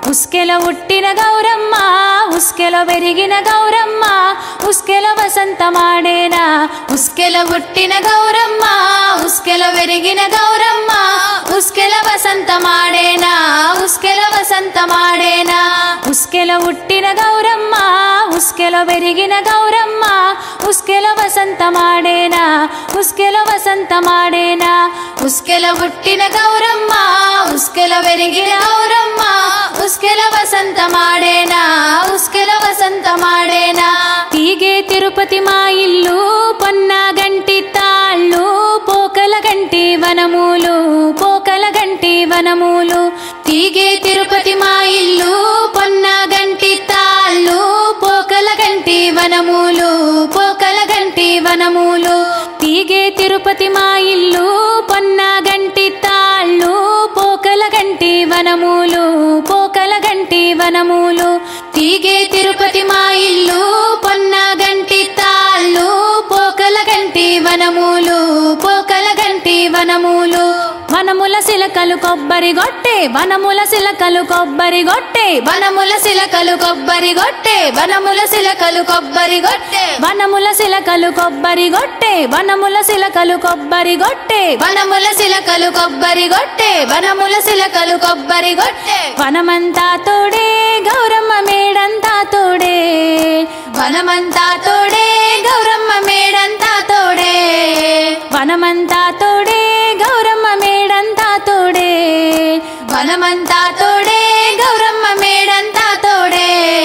ఉస్కెల ఉట్టిన గౌరమ్మ ఉస్కెల పెరిగిన గౌరమ్మ ఉస్కెల వసంతమాడేనా ఉస్కెల ఉట్టిన గౌరమ్మ ఉస్కెల పెరిగిన గౌరమ్మ ఉస్కెల వసంతమాడేనా ఉస్కెల వసంతమాడేనా ఉస్కెల ఉట్టిన గౌరమ్మ ఉస్కెల పెరిగిన గౌరమ్మ ఉస్కెల వసంతమాడేనా ఉస్కెల వసంతమాడేనా ఉస్కెల పుట్టిన గౌరమ్మ ఉస్కెల పెరిగిన గౌరమ్మ ఉస్కెల వసంతమాడేనా ఉస్కెల వసంతమాడేనా తీగే తిరుపతి మా ఇల్లు పొన్న గంటి తాళ్ళు పోకల గంటి వనములు పోకల గంటి వనములు తీగే తిరుపతి మా ఇల్లు పొన్న గంటి తాళ్ళు పోకల గంటి వనములు పోకల గంటి వనములు తీగే తిరుపతి మా ఇల్లు పొన్న గంటి తాళ్ళు పోకల గంటి వనములు పోకల గంటి వనములు తీగే తిరుపతి మా ఇల్లు పొన్న గంటి తాళ్ళు పోకల గంటి వనములు పోకల గంటి వనములు వనముల సిలకలు కొబ్బరి గొట్టే వనముల సిలకలు కొబ్బరి గొట్టే వనముల సిలకలు కొబ్బరి గొట్టే వనముల సిలకలు కొబ్బరి గొట్టే వనముల సిలకలు కొబ్బరి గొట్టే వనముల సిలకలు కొబ్బరి గొట్టే వనముల సిలకలు కొబ్బరి గొట్టే వనముల సిలకలు కొబ్బరి గొట్టే వనమంతా తోడే గౌరమ్మ మేడంతా తోడే వనమంతా తోడే గౌరమ్మ మేడంతా తోడే వనమంతా తోడే గౌరమ్మ మేడంతా తోడే వనమంతా తోడే గౌరమ్మ మేడంతా తోడే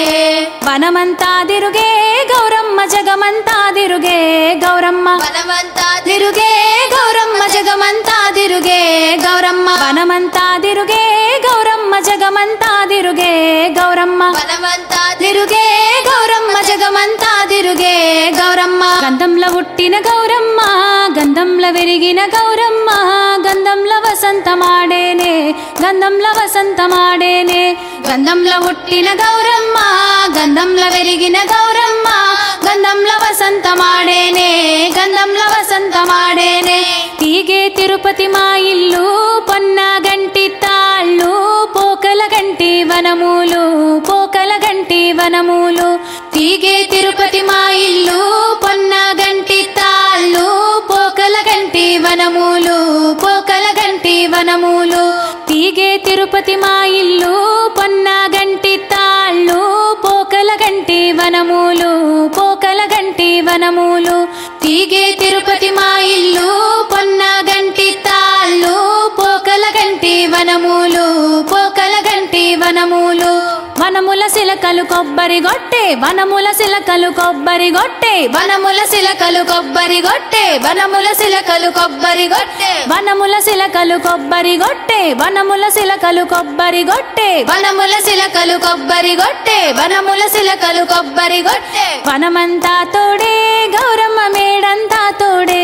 వనమంతా తిరుగే గౌరమ్మ జగమంతా తిరుగే గౌరమ్మ వనమంతా తిరుగే గౌరమ్మ జగమంతా తిరుగే గౌరమ్మ వనమంతా తిరుగే గౌరమ్మ జగమంతా తిరుగే గౌరమ్మ వనమంతా తిరుగే గౌరమ్మ జగమంతా తిరుగే గౌరమ్మ గంధంలో పుట్టిన గౌరమ్మ గంధంలో వెరిగిన గౌరమ్మ గంధంలో వసంతమాడేనే గంధంలో వసంతమాడేనే గంధంలో పుట్టిన గౌరమ్మ గంధంలో వెరిగిన గౌరమ్మ గంధంలో వసంతమాడేనే గంధంలో వసంతమాడేనే తీగే తిరుపతి మా ఇల్లు పొన్న గంటి తాళ్ళు పోకల గంటి వనములు పోకల గంటి వనములు తీగే తిరుపతి మా ఇల్లు పొన్న గంటి తాళ్ళు పోకల గంటి వనములు పోకల గంటి వనములు తీగే తిరుపతి మా ఇల్లు పొన్న గంటి తాళ్ళు పోకల గంటి వనములు పోకల గంటి వనములు తీగే తిరుపతి మా ఇల్లు పొన్న గంటి తాళ్ళు పోకల గంటి వనములు పోకల గంటి వనములు వనముల సిలకలు కొబ్బరి గొట్టే వనముల సిలకలు కొబ్బరి గొట్టే వనముల సిలకలు కొబ్బరి గొట్టే వనముల సిలకలు కొబ్బరి గొట్టే వనముల సిలకలు కొబ్బరి గొట్టే వనముల సిలకలు కొబ్బరి గొట్టే వనముల సిలకలు కొబ్బరి గొట్టే వనముల సిలకలు కొబ్బరి గొట్టే వనమంతా తోడే గౌరమ్మ మేడంతా తోడే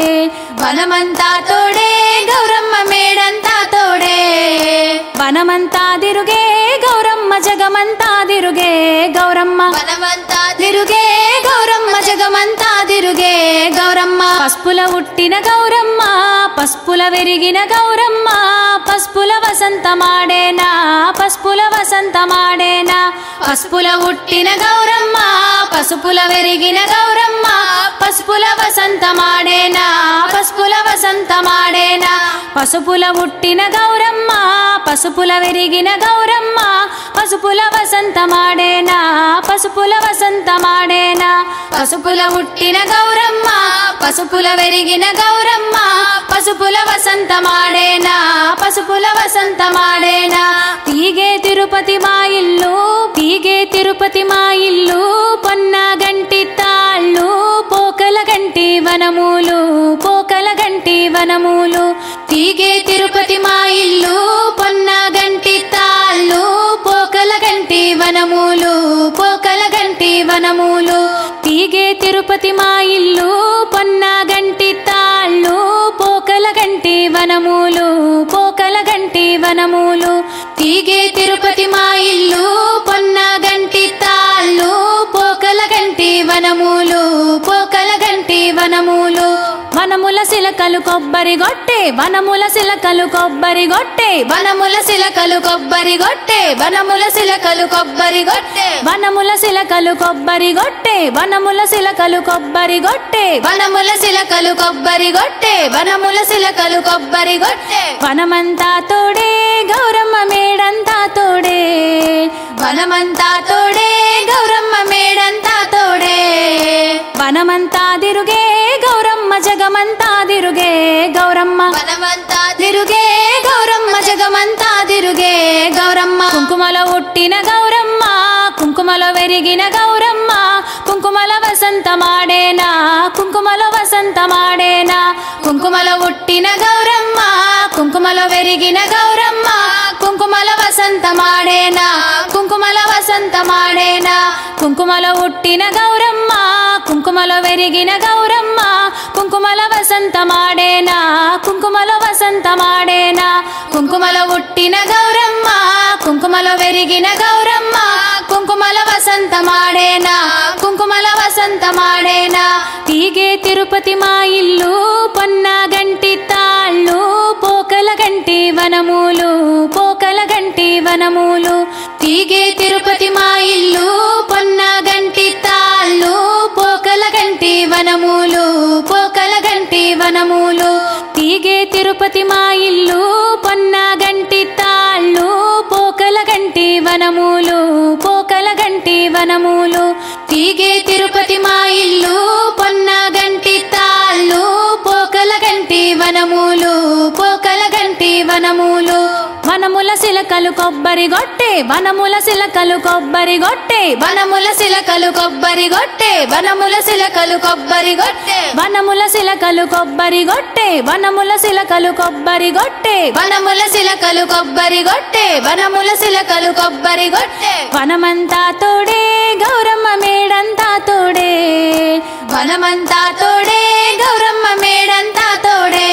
వనమంతా తోడే గౌరమ్మ మేడంతా తోడే వనమంతా తిరుగే గౌరమ్మ జగమంతా తిరుగే గౌరమ్మ వనమంతా తిరుగే గౌరమ్మ జగమంతా తిరుగే గౌరమ్మ పసుపుల ఉట్టిన గౌరమ్మ పసుపుల వెరిగిన గౌరమ్మ పసుపుల వసంతమాడేనా పసుపుల వసంతమాడేనా పసుపుల ఉట్టిన గౌరమ్మ పసుపుల వెరిగిన గౌరమ్మ పసుపుల వసంతమాడేనా పసుపుల వసంతమాడేనా పసుపుల ఉట్టిన గౌరమ్మ పసుపుల వెరిగిన గౌరమ్మ పసుపుల వసంతమాడేనా పసుపుల వసంతమాడేనా పసుపుల ఉట్టిన గౌరమ్మ పసుపుల వెరిగిన గౌరమ్మ పసుపుల వసంతమాడేనా పసుపుల వసంతమాడేనా తీగే తిరుపతి మా ఇల్లు తీగే తిరుపతి మా ఇల్లు పొన్న గంటి తాళ్ళు పోకల గంటి వనములు పోకల గంటి వనములు తీగే తిరుపతి మా ఇల్లు పొన్న గంటి తాళ్ళు పోకల గంటి వనములు పోకల గంటి వనములు తీగే తిరుపతి మా ఇల్లు పొన్న గంటి తాళ్ళు పోకల గంటి వనములు పోకల గంటి వనములు తీగే తిరుపతి మా ఇల్లు పొన్న గంటి తాళ్ళు పోకల గంటి వనములు పోకల గంటి వనములు వనముల సిలకలు కొబ్బరి గొట్టే వనముల సిలకలు కొబ్బరి గొట్టే వనముల సిలకలు కొబ్బరి గొట్టె వనముల సిలకలు కొబ్బరి గొట్టె వనముల సిలకలు కొబ్బరి గొట్టే వనముల సిలకలు కొబ్బరి గొట్టే వనముల సిలకలు కొబ్బరి గొట్టె వనముల సిలకలు కొబ్బరి గొట్టె వనమంతా తోడే గౌరమ్మ మేడంతా తోడే వనమంతా తోడే గౌరమ్మ మేడంతా తోడే వనమంతా దిరుగే గౌరమ్మ జగమంతా దిరుగే గౌరమ్మ వనమంతా తిరుగే గౌరమ్మ జగమంతా తిరుగే గౌరమ్మ కుంకుమలో ఉట్టిన గౌరమ్మ కుంకుమలో వెరిగిన గౌరమ్మ కుంకుమల వసంతమాడేనా కుంకుమలో వసంతమాడేనా కుంకుమలో ఉట్టిన గౌరమ్మ కుంకుమలో వెరిగిన గౌరమ్మ కుంకుమల వసంతమాడేనా కుంకుమల వసంతమాడేనా కుంకుమలో ఉట్టిన గౌరమ్మ కుంకుమలో వెరిగిన గౌరమ్మ కుంకుమల వసంతమాడేనా కుంకుమలో వసంతమాడేనా కుంకుమలో ఉట్టిన గౌరమ్మ కుంకుమలో వెరిగిన గౌరమ్మ కుంకుమల వసంతమాడేనా కుంకుమల వసంతమాడేనా తీగే తిరుపతి మా ఇల్లు పొన్న గంటి తాళ్ళు పోకల గంటి వనములు పోకల గంటి వనములు తీగే తిరుపతి మా ఇల్లు పొన్న గంటి తాళ్ళు పోకల గంటి వనములు పోకల గంటి వనములు తీగే తిరుపతి మా ఇల్లు పొన్న గంటి తాళ్ళు పోకల గంటి వనములు పోకల గంటి వనములు తీగే తిరుపతి మా ఇల్లు పొన్న గంటి తాళ్ళు పోకల గంటి వనములు పోకల గంటి వనములు వనముల సిలకలు కొబ్బరి గొట్టే వనముల సిలకలు కొబ్బరి గొట్టే వనముల సిలకలు కొబ్బరి గొట్టె వనముల సిలకలు కొబ్బరి గొట్టె వనముల సిలకలు కొబ్బరి గొట్టే వనముల సిలకలు కొబ్బరి గొట్టే వనముల సిలకలు కొబ్బరి గొట్టె వనముల సిలకలు కొబ్బరి గొట్టె వనమంతా తోడే గౌరమ్మ మేడంతా తోడే వనమంతా తోడే గౌరమ్మ మేడంతా తోడే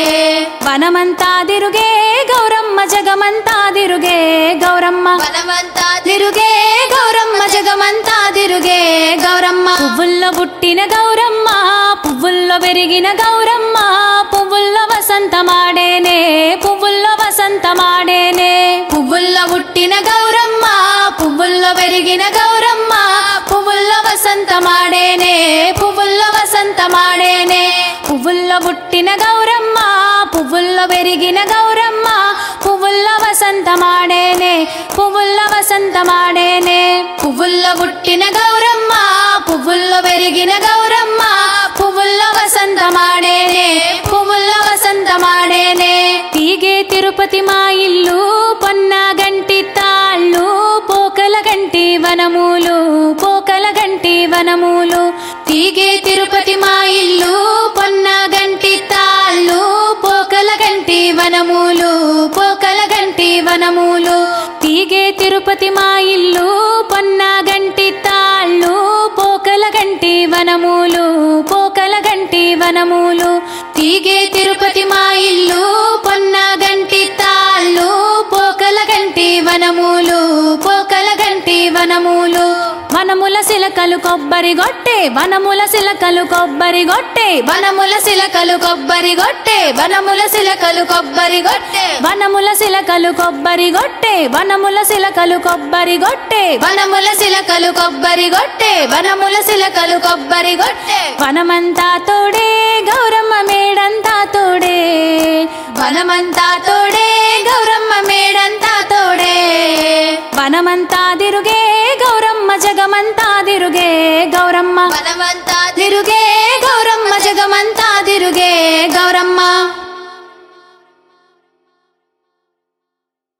వనమంతా దిరుగే గౌరమ్మ జగమంతా దిరుగే గౌరమ్మ వనమంతా తిరుగే గౌరమ్మ జగమంతా తిరుగే గౌరమ్మ పువ్వుల్లో పుట్టిన గౌరమ్మ పువ్వుల్లో పెరిగిన గౌరమ్మ పువ్వుల్లో వసంతమాడేనే పువ్వుల్లో వసంతమాడేనే పువ్వుల్లో పుట్టిన గౌరమ్మ పువ్వుల్లో పెరిగిన గౌరమ్మ పువ్వుల్లో వసంతమాడేనే పువ్వుల్లో వసంతమాడేనే పువ్వుల్లో పుట్టిన గౌరమ్మ పువ్వుల్లో పెరిగిన గౌరమ్మ పువ్వుల్లో వసంతమాడేనే పువ్వుల్లో వసంతమాడేనే పువ్వుల్లో పుట్టిన గౌరమ్మ పువ్వుల్లో పెరిగిన గౌరమ్మ పువ్వుల్లో వసంతమాడేనే పువ్వుల్లో వసంతమాడేనే తీగే తిరుపతి మా ఇల్లు పొన్న గంటి తాళ్ళు పోకల గంటి వనములు పోకల గంటి వనములు తీగే తిరుపతి మా ఇల్లు పొన్న గంటి తాళ్ళు పోకల గంటి వనములు పోకల గంటి వనములు తీగే తిరుపతి మా ఇల్లు పొన్న గంటి తాళ్ళు పోకల గంటి వనములు పోకల గంటి వనములు తీగే తిరుపతి మా ఇల్లు పొన్న గంటి తాళ్ళు పోకల గంటి వనములు పోకల గంటి వనములు వనముల సిలకలు కొబ్బరి గొట్టే వనముల సిలకలు కొబ్బరి గొట్టే వనముల సిలకలు కొబ్బరి గొట్టె వనముల సిలకలు కొబ్బరి గొట్టె వనముల సిలకలు కొబ్బరి గొట్టే వనముల సిలకలు కొబ్బరి గొట్టే వనముల సిలకలు కొబ్బరి గొట్టె వనముల సిలకలు కొబ్బరి గొట్టె వనమంతా తోడే గౌరమ్మ మేడంతా తోడే వనమంతా తోడే గౌరమ్మ మేడంతా తోడే వనమంతా దిరుగే గౌరమ్మ జగమంతా దిరుగే గౌరమ్మ వనమంతా తిరుగే గౌరమ్మ జగమంతా తిరుగే గౌరమ్మ